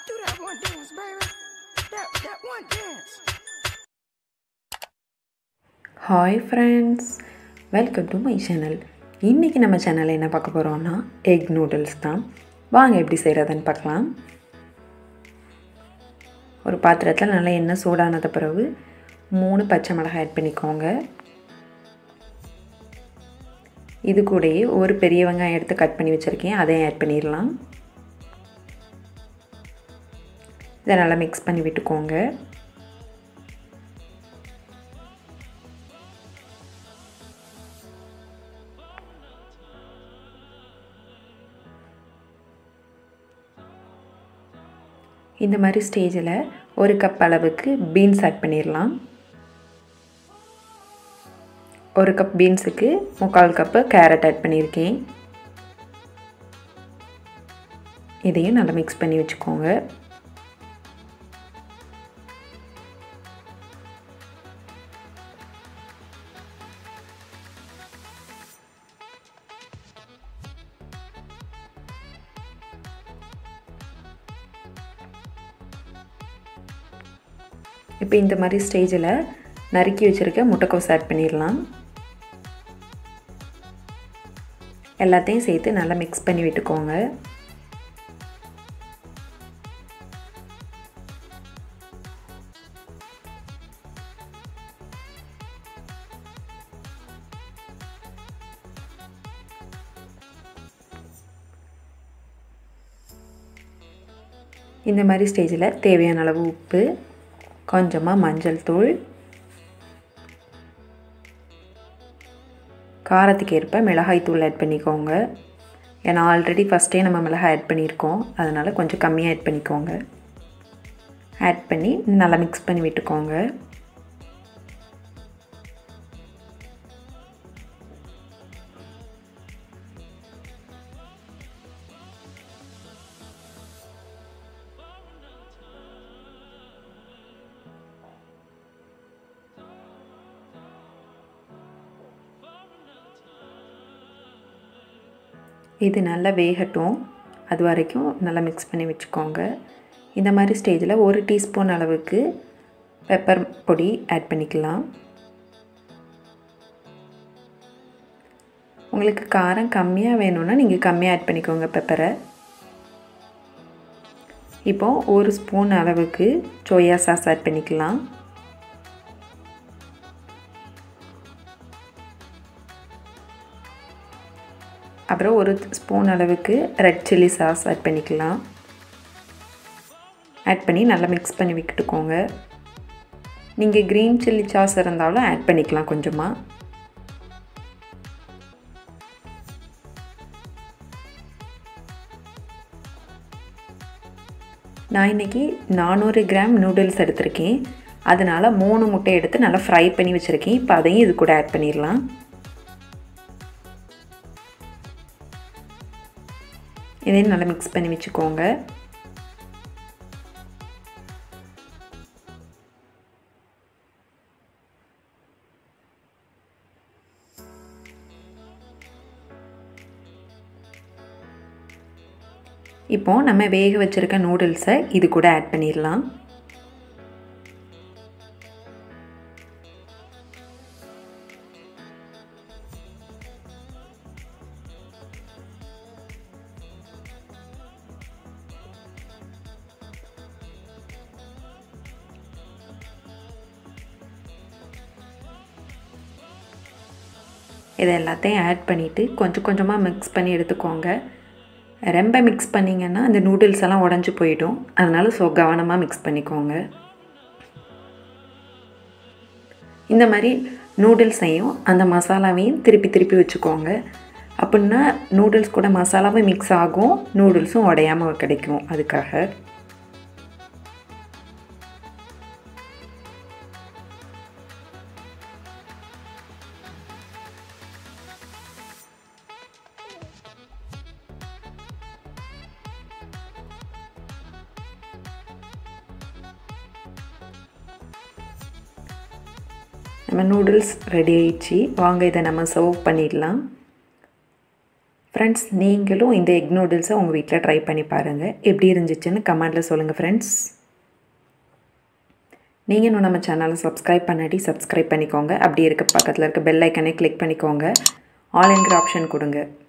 Do that one dance, baby. That, that one dance. Hi friends welcome to my channel இன்றைக்கி நம்ம சேனலில் என்ன பார்க்க போகிறோம்னா எக் நூடுல்ஸ் தான் வாங்க எப்படி செய்கிறதுன்னு பார்க்கலாம் ஒரு பாத்திரத்தில் நல்லா எண்ணெய் சூடானது பிறகு மூணு பச்சை மிளகாய் ஆட் பண்ணிக்கோங்க இது கூடயே ஒரு பெரிய வெங்காயம் எடுத்து கட் பண்ணி வச்சுருக்கேன் அதையும் ஆட் பண்ணிடலாம் இதை நல்லா மிக்ஸ் பண்ணி விட்டுக்கோங்க இந்த மாதிரி ஸ்டேஜில் ஒரு கப் அளவுக்கு பீன்ஸ் ஆட் பண்ணிடலாம் ஒரு கப் பீன்ஸுக்கு முக்கால் கப்பு கேரட் ஆட் பண்ணியிருக்கேன் இதையும் நல்லா மிக்ஸ் பண்ணி வச்சுக்கோங்க இப்போ இந்த மாதிரி ஸ்டேஜில் நறுக்கி வச்சுருக்க முட்டைக்கோஸ் ஆட் பண்ணிடலாம் எல்லாத்தையும் சேர்த்து நல்லா மிக்ஸ் பண்ணி விட்டுக்கோங்க இந்த மாதிரி ஸ்டேஜில் தேவையான அளவு உப்பு கொஞ்சமாக மஞ்சள் தூள் காரத்துக்கு ஏற்ப மிளகாய் தூள் ஆட் பண்ணிக்கோங்க ஏன்னா ஆல்ரெடி ஃபஸ்ட்டே நம்ம மிளகாய் ஆட் பண்ணியிருக்கோம் அதனால் கொஞ்சம் கம்மியாக ஆட் பண்ணிக்கோங்க ஆட் பண்ணி நல்லா மிக்ஸ் பண்ணி விட்டுக்கோங்க இது நல்லா வேகட்டும் அது வரைக்கும் நல்லா மிக்ஸ் பண்ணி வச்சுக்கோங்க இந்த மாதிரி ஸ்டேஜில் ஒரு டீஸ்பூன் அளவுக்கு பெப்பர் பொடி ஆட் பண்ணிக்கலாம் உங்களுக்கு காரம் கம்மியாக வேணும்னா நீங்கள் கம்மியாக ஆட் பண்ணிக்கோங்க பெப்பரை இப்போது ஒரு ஸ்பூன் அளவுக்கு சோயா சாஸ் ஆட் பண்ணிக்கலாம் அப்புறம் ஒரு ஸ்பூன் அளவுக்கு ரெட் சில்லி சாஸ் ஆட் பண்ணிக்கலாம் ஆட் பண்ணி நல்லா மிக்ஸ் பண்ணி விட்டுக்கோங்க நீங்கள் க்ரீன் சில்லி சாஸ் இருந்தாலும் ஆட் பண்ணிக்கலாம் கொஞ்சமாக நான் இன்றைக்கி நானூறு கிராம் நூடுல்ஸ் எடுத்திருக்கேன் அதனால் மூணு முட்டை எடுத்து நல்லா ஃப்ரை பண்ணி வச்சுருக்கேன் இப்போ அதையும் இது கூட ஆட் பண்ணிடலாம் இதையும் நல்லா மிக்ஸ் பண்ணி வச்சுக்கோங்க இப்போ நம்ம வேக வச்சுருக்க நூடுல்ஸை இது கூட ஆட் பண்ணிடலாம் இதை எல்லாத்தையும் ஆட் பண்ணிவிட்டு கொஞ்சம் கொஞ்சமாக மிக்ஸ் பண்ணி எடுத்துக்கோங்க ரொம்ப மிக்ஸ் பண்ணிங்கன்னா அந்த நூடுல்ஸ் எல்லாம் உடஞ்சி போயிடும் அதனால் ஸோ கவனமாக மிக்ஸ் பண்ணிக்கோங்க இந்த மாதிரி நூடுல்ஸையும் அந்த மசாலாவையும் திருப்பி திருப்பி வச்சுக்கோங்க அப்படின்னா நூடுல்ஸ் கூட மசாலாவும் மிக்ஸ் ஆகும் நூடுல்ஸும் உடையாமல் கிடைக்கும் அதுக்காக நம்ம நூடுல்ஸ் ரெடி ஆயிடுச்சு வாங்க இதை நம்ம சர்வ் பண்ணிடலாம் ஃப்ரெண்ட்ஸ் நீங்களும் இந்த எக் நூடுல்ஸை உங்கள் வீட்டில் ட்ரை பண்ணி பாருங்கள் எப்படி இருந்துச்சுன்னு கமெண்டில் சொல்லுங்கள் ஃப்ரெண்ட்ஸ் நீங்கள் இன்னும் நம்ம சேனலை சப்ஸ்கிரைப் பண்ணாட்டி சப்ஸ்கிரைப் பண்ணிக்கோங்க அப்படி இருக்க பக்கத்தில் இருக்க பெல் ஐக்கனே கிளிக் பண்ணிக்கோங்க ஆல் என்கிற ஆப்ஷன் கொடுங்க